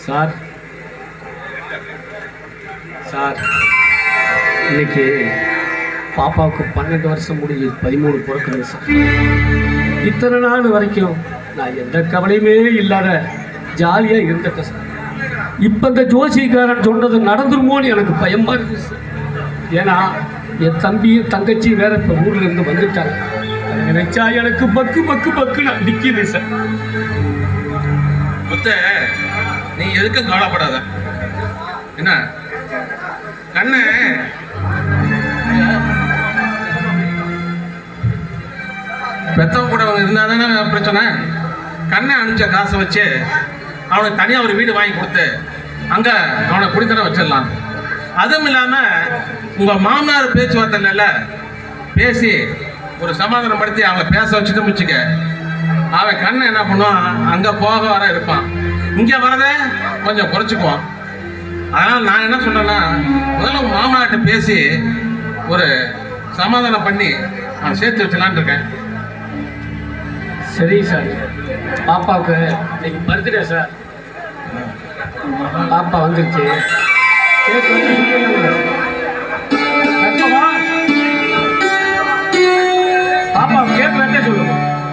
Sir sir இன்னைக்கு பாப்பாவுக்கு பன்னெண்டு வருஷம் முடிஞ்சு பதிமூணு பிறக்குது சார் இத்தனை நாள் வரைக்கும் நான் எந்த கவலையுமே இல்லாத ஜாலியாக இருந்துட்டேன் சார் இப்போ இந்த ஜோசிக்காரன் சொன்னது நடந்துருமோன்னு எனக்கு பயமா இருக்கு சார் ஏன்னா என் தம்பியும் தங்கச்சியும் வேற இப்போ ஊர்ல இருந்து வந்துட்டாங்க அதை நினைச்சா எனக்கு பக்கு பக்கு பக்கு நான் நிற்கிது சார் முத்த நீ எதுக்கும் கவலைப்படாத என்ன கண்ணு பெத்தவங்க கூட அவங்க இருந்தா தானே பிரச்சனை கண்ணை அனுப்பிச்ச காசை வச்சு அவனுக்கு தனியாக ஒரு வீடு வாங்கி கொடுத்து அங்கே அவனை குடித்தர வச்சிடலாம் அதுவும் இல்லாமல் உங்கள் மாமனார் பேச்சுவார்த்தையில பேசி ஒரு சமாதானப்படுத்தி அவங்க பேச வச்சுட்டு வச்சுக்க அவன் கண்ணை என்ன பண்ணுவான் அங்கே போக வர இருப்பான் இங்கே வரத கொஞ்சம் குறைச்சிக்குவான் அதனால் நான் என்ன சொன்னேன்னா முதல்ல உங்க மாமனார்ட்ட பேசி ஒரு சமாதானம் பண்ணி அவனை சேர்த்து வச்சலான்னு இருக்கேன் சரி சார் பாப்பாவுக்கு இன்னைக்கு பர்த்டே சார் பாப்பா வந்துருச்சு கேக் வெட்ட சொல்லுங்க. வெட்டவா? பாப்பா கேக் வெட்ட சொல்லுங்க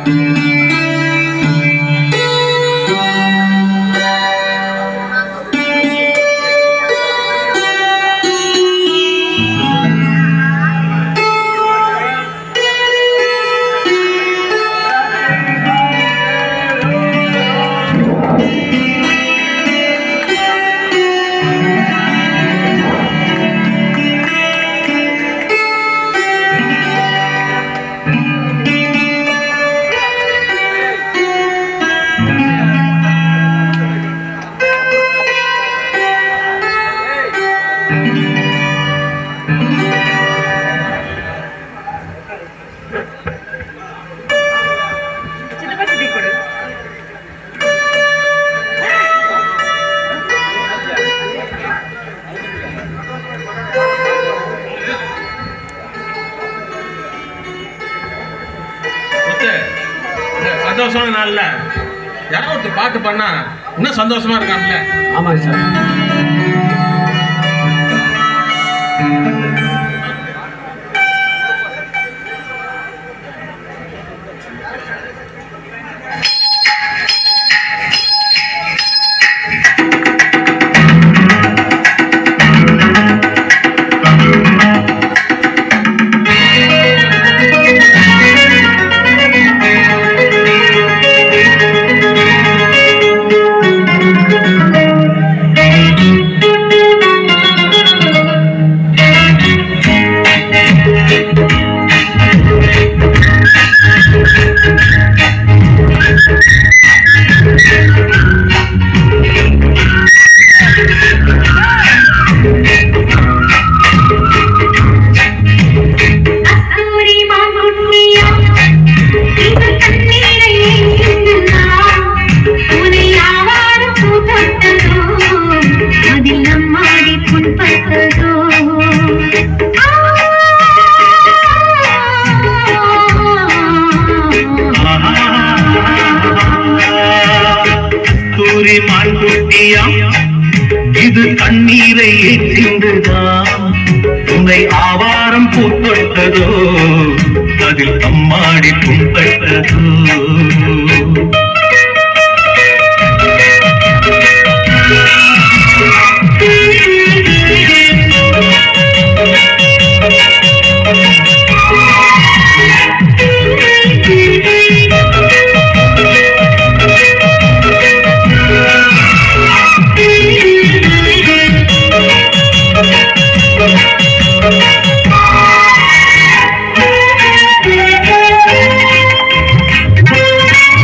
முத்து, இந்த சந்தோஷமான நாள்ல யாரோ ஒருத்தர் பாட்டு பண்ணா இன்னும் சந்தோஷமா இருக்கான்ல ஆமாங்க சார் கஸ்தூரி மாங்குட்டியா இது கண்ணீரை சிந்துனா உன்னை யாவாரும் பூத்தொட்டதோ அதில் நம்மாடி புண்பட்டதோ தூரி மான் குட்டியா இது கண்ணீரை சிந்துதான் உன்னை ஆவாரம் பூத்தொட்டதோ அதில் அம்மாடி புண்பட்டதோ ஆ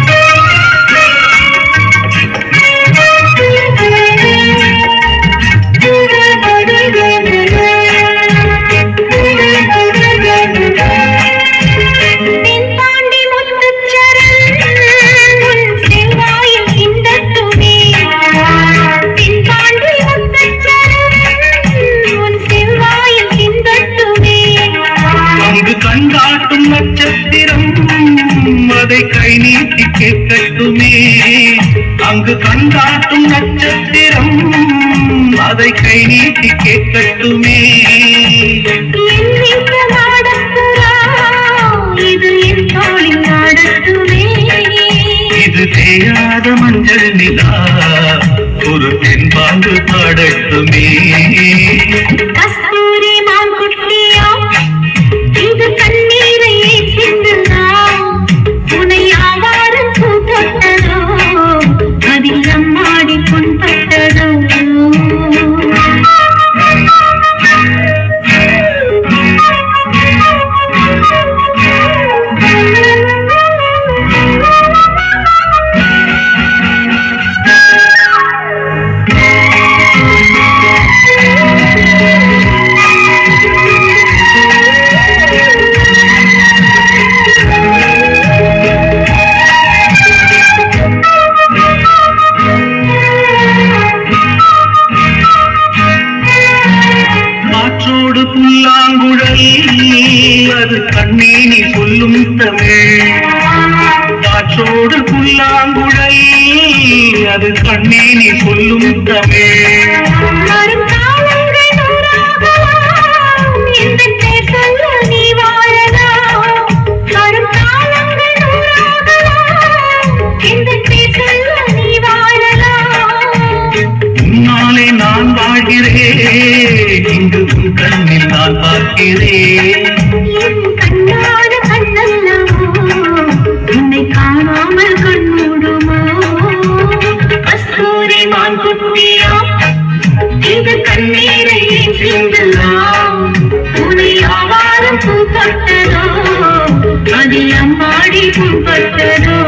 அங்கு கண்காட்டும் நட்சத்திரம் அதை கை நீட்டி கேட்கட்டுமே என் வீட்டு நாடத்துறா, இது என் தோளின் நாடத்துமே. இது தேயாத மஞ்சள் நிலா ஒரு தென்பாங்கு பாடட்டுமே கஸ்தூரி மான்குட்டியா, இது கண்ணீரை சிந்துதா. உன்னை ஆவாரம் பூ தொட்டதோ, அதில் அம்மாடி புண்பட்டதோ. காற்றோடு புல்லாங்குழல் அது கண்ணீனி சொல்லும் தமிழ் காற்றோடு புல்லாங்குழல் அது கண்ணீனி சொல்லும் தமிழ் வரும் காலங்கள் நூறாகலாம், எந்தன் பேர் சொல்ல நீ வாழலாம். வரும் காலங்கள் நூறாகலாம், எந்தன் பேர் சொல்ல நீ வாழலாம். உன்னாலே நான் வாழ்கிறேன் இங்கு உன் கண்ணில் நான் பார்க்கிறேன் என் கண்ணான கண்ணல்லவோ, உன்னை காணாமல் கண்மூடுமோ? கஸ்தூரி மான் குட்டியா, இது கண்ணீரை சிந்தலாம். உன்னை ஆவாரம் பூ தொட்டதோ, அதில் அம்மாடி புண்பட்டதோ